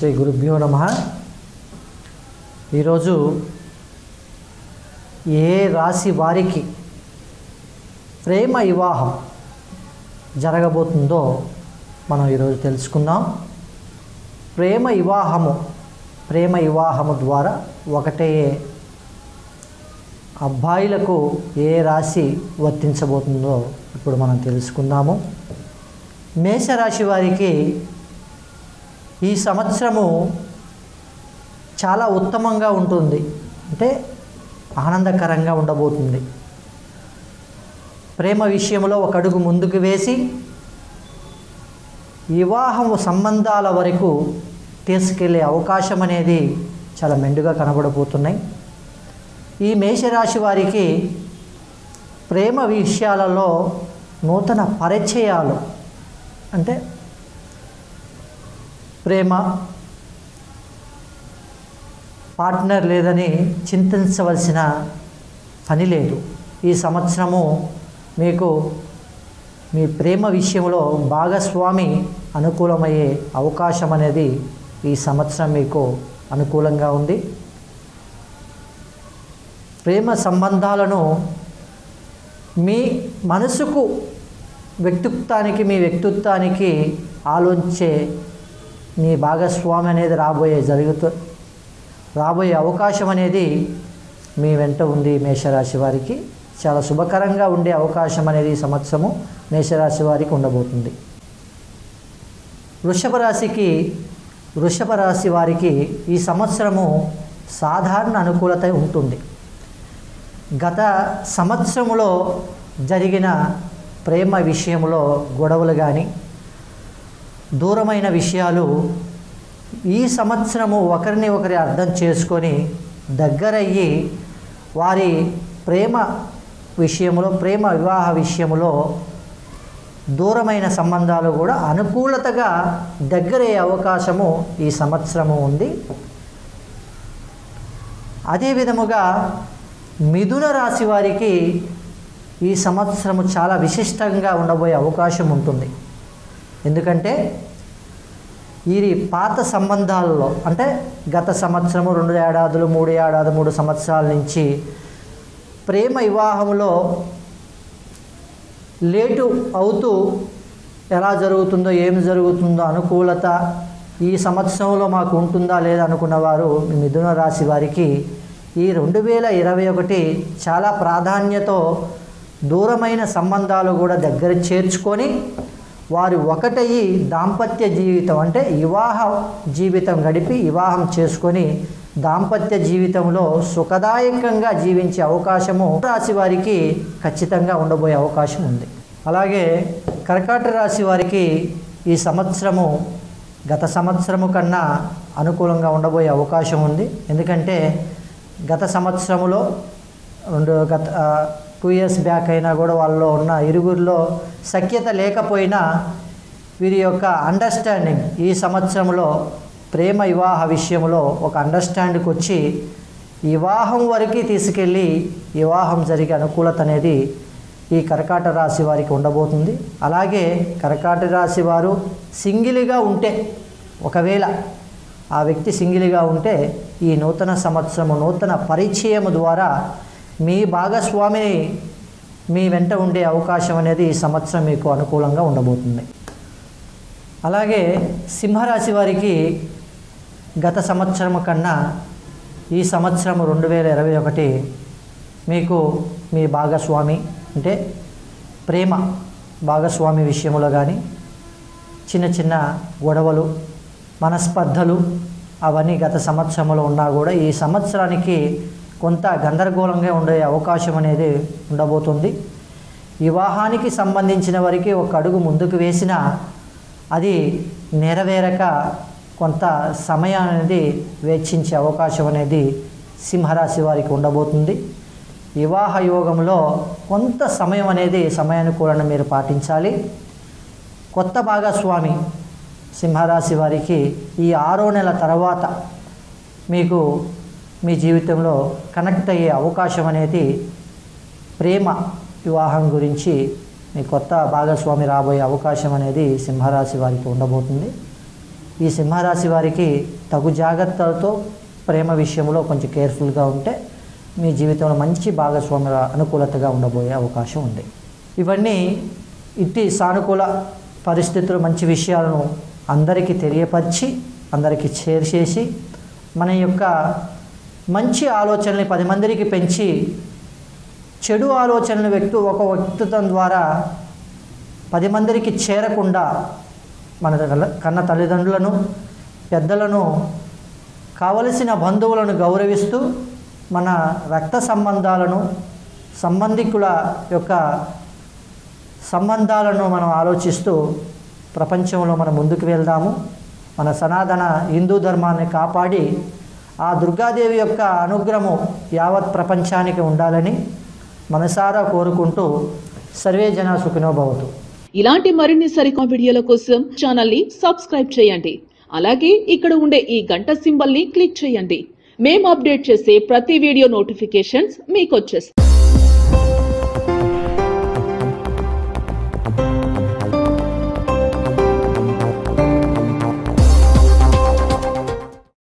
శ్రీ గురుభ్యో నమ ఈరోజు ఏ రాశి వారికి ప్రేమ వివాహం జరగబోతుందో మనం ఈరోజు తెలుసుకుందాం ప్రేమ వివాహము ప్రేమ వివాహము ద్వారా ఒకటే అబ్బాయిలకు ఏ రాశి వర్తించబోతుందో ఇప్పుడు మనం తెలుసుకుందాము మేషరాశి వారికి ఈ సంవత్సరము చాలా ఉత్తమంగా ఉంటుంది అంటే ఆనందకరంగా ఉండబోతుంది ప్రేమ విషయంలో ఒక అడుగు ముందుకు వేసి వివాహం సంబంధాల వరకు తీసుకెళ్లే అవకాశం అనేది చాలా మెండుగా కనబడబోతున్నాయి ఈ మేషరాశి వారికి ప్రేమ విషయాలలో నూతన పరిచయాలు అంటే ప్రేమ పార్ట్నర్ లేదని చింతించవలసిన పని లేదు ఈ సంవత్సరము మీకు మీ ప్రేమ విషయంలో భాగస్వామి అనుకూలమయ్యే అవకాశం అనేది ఈ సంవత్సరం మీకు అనుకూలంగా ఉంది ప్రేమ సంబంధాలను మీ మనసుకు వ్యక్తిత్వానికి మీ వ్యక్తిత్వానికి ఆలోచించే మీ భాగస్వామి అనేది రాబోయే జరుగుతూ రాబోయే అవకాశం అనేది మీ వెంట ఉంది మేషరాశి వారికి చాలా శుభకరంగా ఉండే అవకాశం అనేది ఈ సంవత్సరము మేషరాశి వారికి ఉండబోతుంది వృషభ రాశికి వృషభ రాశి వారికి ఈ సంవత్సరము సాధారణ అనుకూలత ఉంటుంది గత సంవత్సరంలో జరిగిన ప్రేమ విషయంలో గొడవలు కానీ దూరమైన విషయాలు ఈ సంవత్సరము ఒకరిని ఒకరి అర్థం చేసుకొని దగ్గరయ్యి వారి ప్రేమ విషయంలో ప్రేమ వివాహ విషయంలో దూరమైన సంబంధాలు కూడా అనుకూలతగా దగ్గరయ్యే అవకాశము ఈ సంవత్సరము ఉంది అదే విధముగా మిథున రాశి వారికి ఈ సంవత్సరము చాలా విశిష్టంగా ఉండబోయే అవకాశం ఉంటుంది ఎందుకంటే ఈ పాత సంబంధాలలో అంటే గత సంవత్సరము రెండు ఏడాదులు మూడు ఏడాది మూడు సంవత్సరాల నుంచి ప్రేమ వివాహంలో లేటు అవుతూ ఎలా జరుగుతుందో ఏం జరుగుతుందో అనుకూలత ఈ సంవత్సరంలో మాకు ఉంటుందా లేదా అనుకున్న వారు మిథున రాశి వారికి ఈ రెండు వేల ఇరవై ఒకటి చాలా ప్రాధాన్యతో దూరమైన సంబంధాలు కూడా దగ్గర చేర్చుకొని వారు ఒకటయ్యి దాంపత్య జీవితం అంటే వివాహ జీవితం గడిపి వివాహం చేసుకొని దాంపత్య జీవితంలో సుఖదాయకంగా జీవించే అవకాశము రాశి వారికి ఖచ్చితంగా ఉండబోయే అవకాశం ఉంది అలాగే కర్కాట రాశి వారికి ఈ సంవత్సరము గత సంవత్సరము కన్నా అనుకూలంగా ఉండబోయే అవకాశం ఉంది ఎందుకంటే గత సంవత్సరములో రెండు గత టూ ఇయర్స్ బ్యాక్ అయినా కూడా వాళ్ళలో ఉన్న ఇరుగురిలో సఖ్యత లేకపోయినా వీరి యొక్క అండర్స్టాండింగ్ ఈ సంవత్సరంలో ప్రేమ వివాహ విషయంలో ఒక అండర్స్టాండింగ్ వచ్చి వివాహం వరకు తీసుకెళ్ళి వివాహం జరిగే అనుకూలత అనేది ఈ కర్కాట రాశి వారికి ఉండబోతుంది అలాగే కర్కాట రాశి వారు సింగిల్గా ఉంటే ఒకవేళ ఆ వ్యక్తి సింగిల్గా ఉంటే ఈ నూతన సంవత్సరము నూతన పరిచయం ద్వారా మీ భాగస్వామిని మీ వెంట ఉండే అవకాశం అనేది ఈ సంవత్సరం మీకు అనుకూలంగా ఉండబోతుంది అలాగే సింహరాశి వారికి గత సంవత్సరం కన్నా ఈ సంవత్సరం రెండు వేల ఇరవై ఒకటి మీకు మీ భాగస్వామి అంటే ప్రేమ భాగస్వామి విషయంలో కానీ చిన్న చిన్న గొడవలు మనస్పర్ధలు అవన్నీ గత సంవత్సరంలో ఉన్నా కూడా ఈ సంవత్సరానికి కొంత గందరగోళంగా ఉండే అవకాశం అనేది ఉండబోతుంది వివాహానికి సంబంధించిన వరకు ఒక అడుగు ముందుకు వేసినా అది నెరవేరక కొంత సమయం అనేది వెచ్చించే అవకాశం అనేది సింహరాశి వారికి ఉండబోతుంది వివాహ యోగంలో కొంత సమయం అనేది సమయానుకూలన మీరు పాటించాలి కొత్త భాగస్వామి సింహరాశి వారికి ఈ ఆరో నెల తర్వాత మీకు మీ జీవితంలో కనెక్ట్ అయ్యే అవకాశం అనేది ప్రేమ వివాహం గురించి మీ కొత్త భాగస్వామి రాబోయే అవకాశం అనేది సింహరాశి వారికి ఉండబోతుంది ఈ సింహరాశి వారికి తగు జాగ్రత్తలతో ప్రేమ విషయంలో కొంచెం కేర్ఫుల్గా ఉంటే మీ జీవితంలో మంచి భాగస్వామ్య అనుకూలతగా ఉండబోయే అవకాశం ఉంది ఇవన్నీ ఇట్టి సానుకూల పరిస్థితులు మంచి విషయాలను అందరికీ తెలియపరిచి అందరికీ షేర్ చేసి మన యొక్క మంచి ఆలోచనల్ని పది మందికి పెంచి చెడు ఆలోచనల వ్యక్తి ఒక వ్యక్తిత్వం ద్వారా పది మందికి చేరకుండా మన తల్ల- కన్న తల్లిదండ్రులను పెద్దలను కావలసిన బంధువులను గౌరవిస్తూ మన రక్త సంబంధాలను సంబంధికుల యొక్క సంబంధాలను మనం ఆలోచిస్తూ ప్రపంచంలో మనం ముందుకు వెళ్దాము మన సనాతన హిందూ ధర్మాన్ని కాపాడి ఆ దుర్గాదేవి యొక్క అనుగ్రహము యావత్ ప్రపంచానికి ఉండాలని మనసారా కోరుకుంటూ సర్వే జన సుఖినో భవతు ఇలాంటి మరిన్ని సరికొత్త వీడియోల కోసం ఛానల్ ని సబ్స్క్రైబ్ చేయండి అలాగే ఇక్కడ ఉండే ఈ గంట సింబల్ ని క్లిక్ చేయండి మేము అప్డేట్ చేసే ప్రతి వీడియో నోటిఫికేషన్స్ మీకు వచ్చేస్తాయి